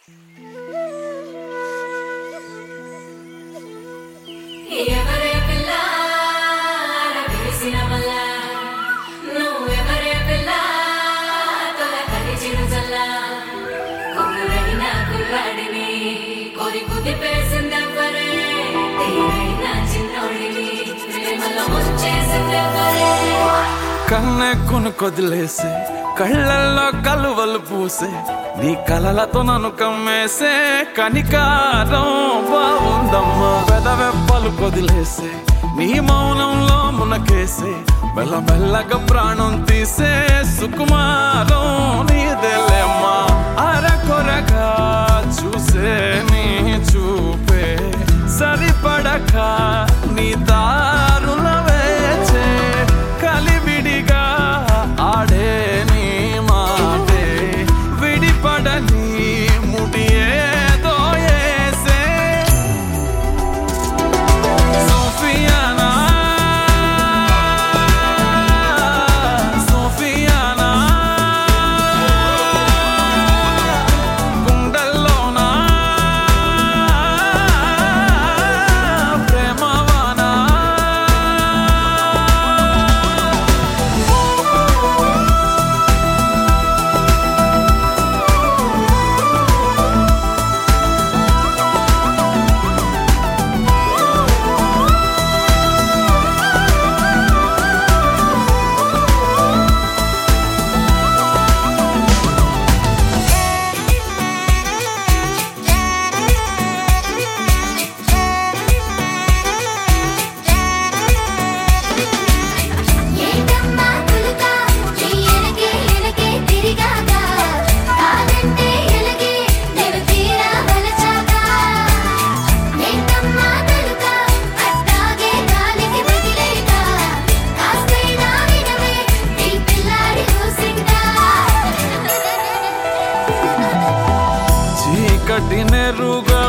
ఎవరే పిల్ల విరిసిన వల్ల నువ్వెవరే పిల్ల తొల కలిచిన జల్ల కుర్రైన కుర్రాడిని కోరి కుదిపేసిందెవ్వరే తీరైన చిన్నోడిని ప్రేమలో ముంచేసిందెవ్వరే కన్నె కొదిలేసే కళ్ళల్లో కలువలు పూసే నీ కలలతో నన్ను కమ్మేసే కనికారం బాగుందమ్మా పెదవెప్పలు కొదిలేసే నీ మౌనంలో మునకేసే మెల్లమెల్లగా ప్రాణం తీసే సుకుమారం నీదేలేమ్మా అరకొరగా చూసే నీ చూపే సరిపడక నీ దారుల వేచే కలివిడిగా ఆడే నీ మాటే విడిపడని ముడియేదో ఏసే సోఫియానా సోఫియానా గుండెల్లోనా ప్రేమవానా ఏంటమ్మా పులుక నీ ఎనకే ఎనకే తిరిగాక కాదంటే ఎలగే నేను తీరా వలచాక ఏంటమ్మా తలుక అట్టాగే గాలికి వదిలేక కాస్తైనా వినవే నీ పిల్లాడి ఊసిందా చీకటి నెరుగా